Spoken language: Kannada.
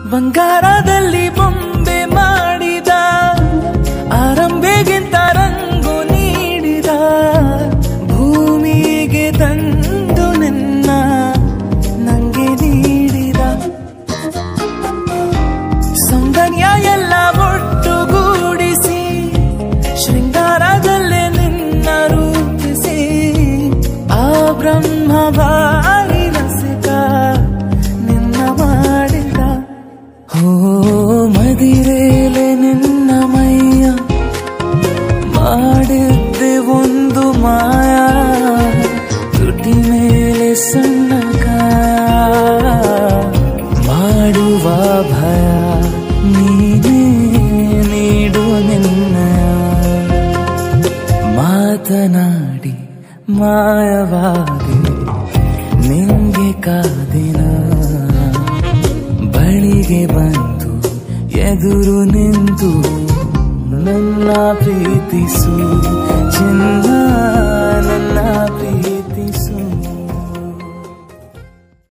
ಬಂಗಾರದಲ್ಲಿ ಬೊಂಬೆ ಮಾಡಿದ ಆರಂಭೆಗಿಂತ ರಂಗು ನೀಡಿದ ಭೂಮಿಗೆ ತಂದು ನಿನ್ನ ನಂಗೆ ನೀಡಿದ ಸೌಂದರ್ಯ ಎಲ್ಲ ಒಟ್ಟುಗೂಡಿಸಿ ಶೃಂಗಾರದಲ್ಲೇ ನಿನ್ನ ರೂಪಿಸಿ ಆ ಬ್ರಹ್ಮ ಬಾರಿ ರಸಿಕ ನಿನ್ನ ಮಾಡಿದ ಹೋ ಮದಿರೇಲೆ ನಿನ್ನ ಮೈಯ ಮಾಡಿದ್ದೆ ಒಂದು ಮಾಯ ತುಟಿ ಮೇಲೆ ಸಣ್ಣ ಕಾಯ ಮಾಡುವ ಭಯ ನೀನೇ ನೀಡು ನಿನ್ನಯ ಮಾತನಾಡಿ ಮಾಯವಾದಿ ನಿಂಗೆ ಕಾದಿನ ಬಳಿಗೆ ಬಂದು ಎದುರು ನಿಂತು ನನ್ನ ಪ್ರೀತಿಸು ಚಿನ್ನ